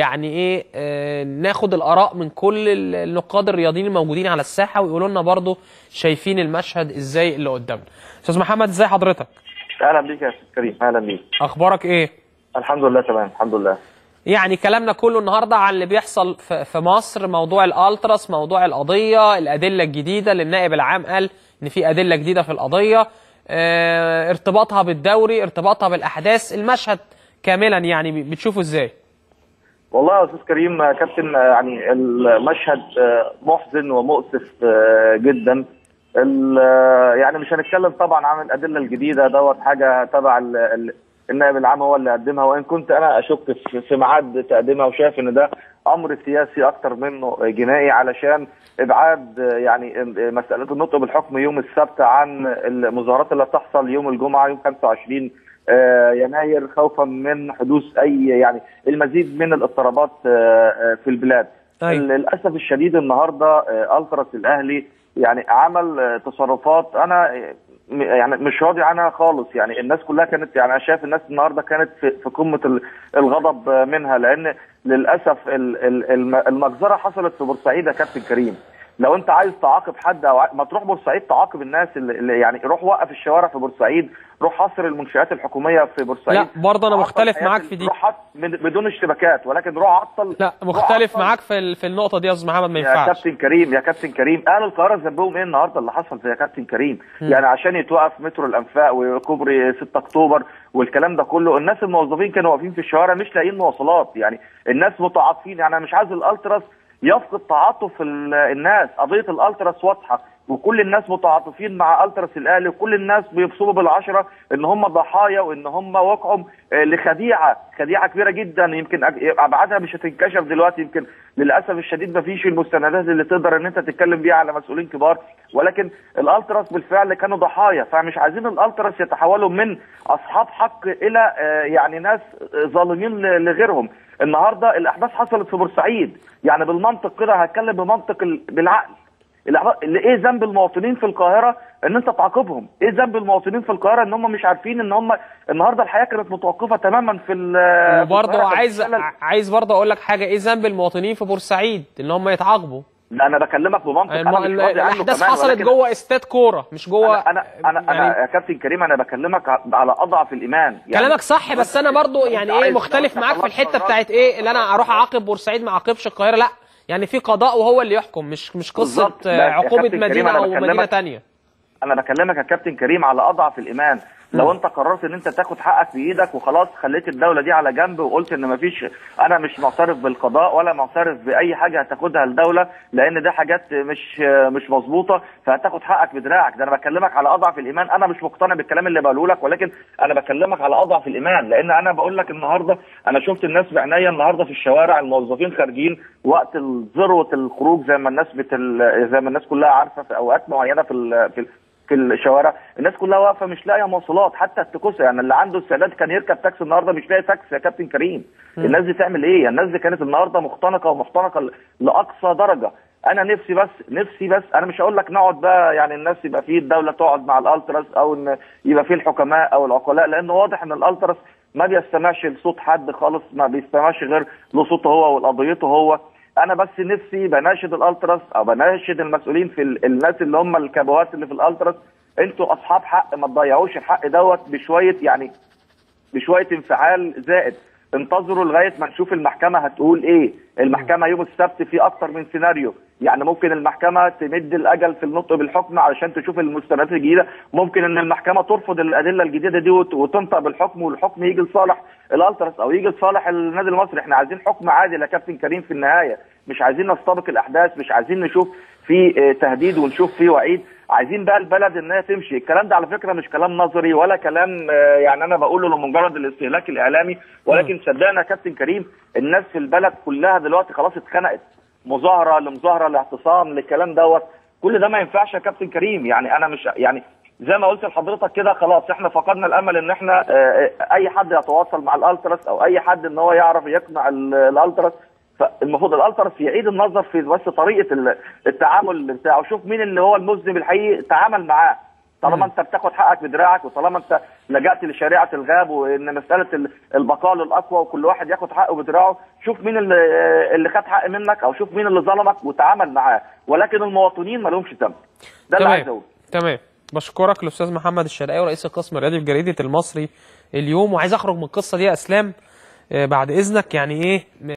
يعني ايه آه ناخد الاراء من كل ال- النقاد الرياضيين الموجودين على الساحه ويقولوا لنا برضو شايفين المشهد ازاي اللي قدامنا استاذ محمد ازاي حضرتك اهلا بيك يا استاذ كريم اهلا بيك اخبارك ايه الحمد لله تمام الحمد لله يعني كلامنا كله النهارده عن اللي بيحصل في في مصر موضوع الالتراس موضوع القضيه الادله الجديده اللي النائب العام قال ان في ادله جديده في القضيه اه ارتباطها بالدوري ارتباطها بالاحداث المشهد كاملا يعني بتشوفه ازاي والله يا استاذ كريم آه، كابتن آه، يعني المشهد آه، محزن ومؤسف آه، جدا ال- آه، يعني مش هنتكلم طبعا عن الادله الجديده دوت حاجه تبع ال- ال- النائب العام هو اللي قدمها وان كنت انا اشك في- في ميعاد تقديمها وشايف ان ده امر سياسي اكتر منه جنائي علشان ابعاد آه، يعني آه، مساله النطق بالحكم يوم السبت عن المظاهرات اللي هتحصل يوم الجمعه يوم 25 آه، يناير خوفا من حدوث اي يعني المزيد من الاضطرابات آه، آه، في البلاد أيوة. للاسف الشديد النهارده آه، التراس الاهلي يعني عمل آه، تصرفات انا آه، م- يعني مش راضي عنها خالص يعني الناس كلها كانت يعني انا شايف الناس النهارده كانت في في قمه ال- الغضب آه، منها لان للاسف ال- ال- الم- المجزره حصلت في بورسعيد يا كابتن كريم لو انت عايز تعاقب حد او ع- ما تروح بورسعيد تعاقب الناس اللي اللي يعني روح وقف الشوارع في بورسعيد روح حصر المنشآت الحكوميه في بورسعيد لا برضه انا عطل مختلف حياة معاك ال- في دي روح حط من- بدون اشتباكات ولكن روح عطل لا روح مختلف عطل. معاك في ال- في النقطه دي يا استاذ محمد ما يا ينفعش كابتن كريم يا كابتن كريم اهل القاهره ذنبهم ايه النهارده اللي حصل يا كابتن كريم يعني عشان يتوقف مترو الانفاق وكوبري 6 اكتوبر والكلام ده كله الناس الموظفين كانوا واقفين في الشوارع مش لاقيين مواصلات يعني الناس متعاطفين يعني انا مش عايز الالتراس يفقد تعاطف ال- الناس قضيه الالتراس واضحه وكل الناس متعاطفين مع التراس الاهلي وكل الناس بيبصموا بالعشره ان هم ضحايا وان هم وقعوا آه، لخديعه خديعه كبيره جدا يمكن أج- ابعادها مش هتنكشف دلوقتي يمكن للاسف الشديد ما فيش المستندات اللي تقدر ان انت تتكلم بيها على مسؤولين كبار ولكن الالتراس بالفعل كانوا ضحايا فمش عايزين الالتراس يتحولوا من اصحاب حق الى آه، يعني ناس آه، ظالمين ل- لغيرهم النهارده الاحداث حصلت في بورسعيد يعني بالمنطق كده هتكلم بمنطق ال- بالعقل الأحبا- اللي ايه ذنب المواطنين في القاهره ان انت تعاقبهم ايه ذنب المواطنين في القاهره ان هم مش عارفين ان هم النهارده الحياه كانت متوقفه تماما في ال- في وبرضه القاهرة. عايز فبالتالي- عايز برضه اقول لك حاجه ايه ذنب المواطنين في بورسعيد ان هم يتعاقبوا لا انا بكلمك بمنطق الم- انا مش راضي عنه الاحداث كمان حصلت ولكن جوه استاد كوره مش جوه انا انا انا, أنا يعني يا كابتن كريم انا بكلمك ع- على اضعف الايمان يعني كلامك صح بس انا برضو يعني أنت ايه عايز- مختلف لو أنت معاك في خلاص الحته قررت- بتاعت ايه اللي انا اروح اعاقب بورسعيد ما اعاقبش القاهره لا يعني في قضاء وهو اللي يحكم مش مش قصه بالظبط. لا، آه، يا عقوبه كابتن كريم، مدينه أنا او مدينه بكلمك- تانية انا بكلمك يا كابتن كريم على اضعف الايمان لو انت قررت ان انت تاخد حقك بايدك وخلاص خليت الدوله دي على جنب وقلت ان مفيش انا مش معترف بالقضاء ولا معترف باي حاجه هتاخدها الدوله لان ده حاجات مش مش مظبوطه فهتاخد حقك بدراعك ده انا بكلمك على اضعف الايمان انا مش مقتنع بالكلام اللي بقوله لك ولكن انا بكلمك على اضعف الايمان لان انا بقول لك النهارده انا شفت الناس بعناية النهارده في الشوارع الموظفين خارجين وقت ذروه الخروج زي ما الناس بتل... زي ما الناس كلها عارفه في اوقات معينه في ال... في ال... في الشوارع الناس كلها واقفه مش لاقيه مواصلات حتى التكوسه يعني اللي عنده استعداد كان يركب تاكسي النهارده مش لاقي تاكسي يا كابتن كريم الناس دي تعمل ايه الناس دي كانت النهارده مختنقه ومختنقه ل- لاقصى درجه انا نفسي بس نفسي بس انا مش هقول لك نقعد بقى يعني الناس يبقى فيه الدوله تقعد مع الالتراس او ان يبقى فيه الحكماء او العقلاء لان واضح ان الالتراس ما بيستمعش لصوت حد خالص ما بيستمعش غير لصوته هو ولقضيته هو انا بس نفسي بناشد الالتراس او بناشد المسؤولين في ال- الناس اللي هم الكابوات اللي في الالتراس انتوا اصحاب حق ما تضيعوش الحق دوت بشويه يعني بشويه انفعال زائد انتظروا لغايه ما نشوف المحكمه هتقول ايه المحكمه يوم السبت في اكتر من سيناريو يعني ممكن المحكمه تمد الاجل في النطق بالحكم علشان تشوف المستندات الجديده ممكن ان المحكمه ترفض الادله الجديده دي وت- وتنطق بالحكم والحكم يجي لصالح الالتراس او يجي لصالح النادي المصري احنا عايزين حكم عادل يا كابتن كريم في النهايه مش عايزين نستبق الاحداث مش عايزين نشوف في اه، تهديد ونشوف في وعيد عايزين بقى البلد انها تمشي الكلام ده على فكره مش كلام نظري ولا كلام آه، يعني انا بقوله لمجرد الاستهلاك الاعلامي ولكن صدقنا يا كابتن كريم الناس في البلد كلها دلوقتي خلاص اتخنقت مظاهره لمظاهره لاعتصام للكلام دوت كل ده ما ينفعش يا كابتن كريم يعني انا مش يعني زي ما قلت لحضرتك كده خلاص احنا فقدنا الامل ان احنا آه، آه، اي حد يتواصل مع الالتراس او اي حد ان هو يعرف يقنع ال- الالتراس فالمفروض الالتراس يعيد النظر في بس طريقه ال- التعامل بتاعه شوف مين اللي هو المذنب الحقيقي تعامل معاه طالما انت بتاخد حقك بدراعك وطالما انت لجأت لشريعه الغاب وان مساله ال- البقاء للاقوى وكل واحد ياخد حقه بدراعه شوف مين اللي اللي خد حق منك او شوف مين اللي ظلمك وتعامل معاه ولكن المواطنين ما لهمش ذنب ده اللي عايز تمام اقوله تمام بشكرك الاستاذ محمد الشرقاوي رئيس القسم الرياضي في جريده المصري اليوم وعايز اخرج من القصه دي يا اسلام آه، بعد اذنك يعني ايه